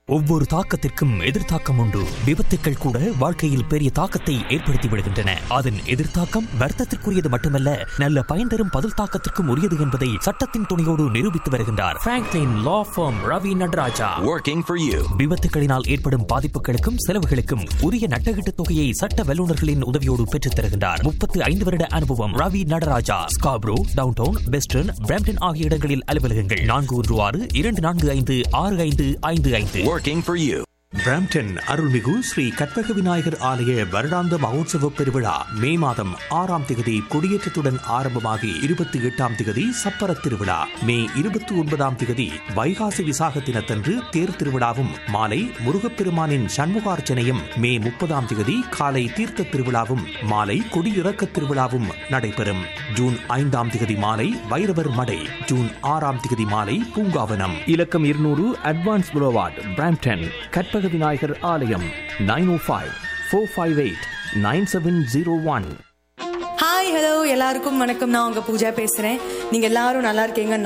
ஒவ்வொரு தாக்கத்திற்கும் எதிர்த்தாக்கம் உண்டு விபத்துக்கள் கூட வாழ்க்கையில் பெரிய தாக்கத்தை ஏற்படுத்தி விடுகின்றன அதன் எதிர்த்தாக்கம் வர்த்தத்திற்குரியது மட்டுமல்ல நல்ல பயன் தரும் பதில் தாக்கத்திற்கும் உரியது என்பதை சட்டத்தின் துணையோடு நிரூபித்து வருகின்றார் Franklin law firm Ravi Nadarajah Working for you. விபத்துகளினால் ஏற்படும் பாதிப்புகளுக்கும் செலவுகளுக்கும் உரிய நட்டகீட்டு தொகையை சட்ட வல்லுநர்களின் உதவியோடு பெற்றுத் தருகின்றார் முப்பத்து ஐந்து வருட அனுபவம் Ravi Nadarajah Scarborough downtown western Brampton ஆகிய இடங்களில் அலுவலகங்கள் நான்கு ஒன்று ஆறு இரண்டு நான்கு ஐந்து ஆறு ஐந்து ஐந்து ஐந்து Working for you. பிராம்டன் அருள்மிகு ஸ்ரீ கற்பக விநாயகர் ஆலய வருடாந்த மகோத்சவ பெருவிழா மே மாதம் ஆறாம் திகதி கொடியேற்றத்துடன் ஆரம்பமாகி இருபத்தி எட்டாம் திகதி சப்பர திருவிழா மே இருபத்தி ஒன்பதாம் திகதி வைகாசி விசாக தினத்தன்று தேர் திருவிழாவும் மாலை முருகப்பெருமானின் சண்முகார்ச்சனையும் மே முப்பதாம் திகதி காலை தீர்த்த திருவிழாவும் மாலை கொடியிறக்க திருவிழாவும் நடைபெறும் ஜூன் ஐந்தாம் திகதி மாலை வைரவர் மடை ஜூன் ஆறாம் திகதி மாலை பூங்காவனம் இலக்கம் இருநூறு advance boulevard Brampton Karpaga Vinayagar ஆலயம் nine O five four five eight nine seven zero one hi hello எல்லாருக்கும் வணக்கம் நான் உங்க பூஜா பேசுறேன் நீங்க எல்லாரும் நல்லா இருக்கீங்க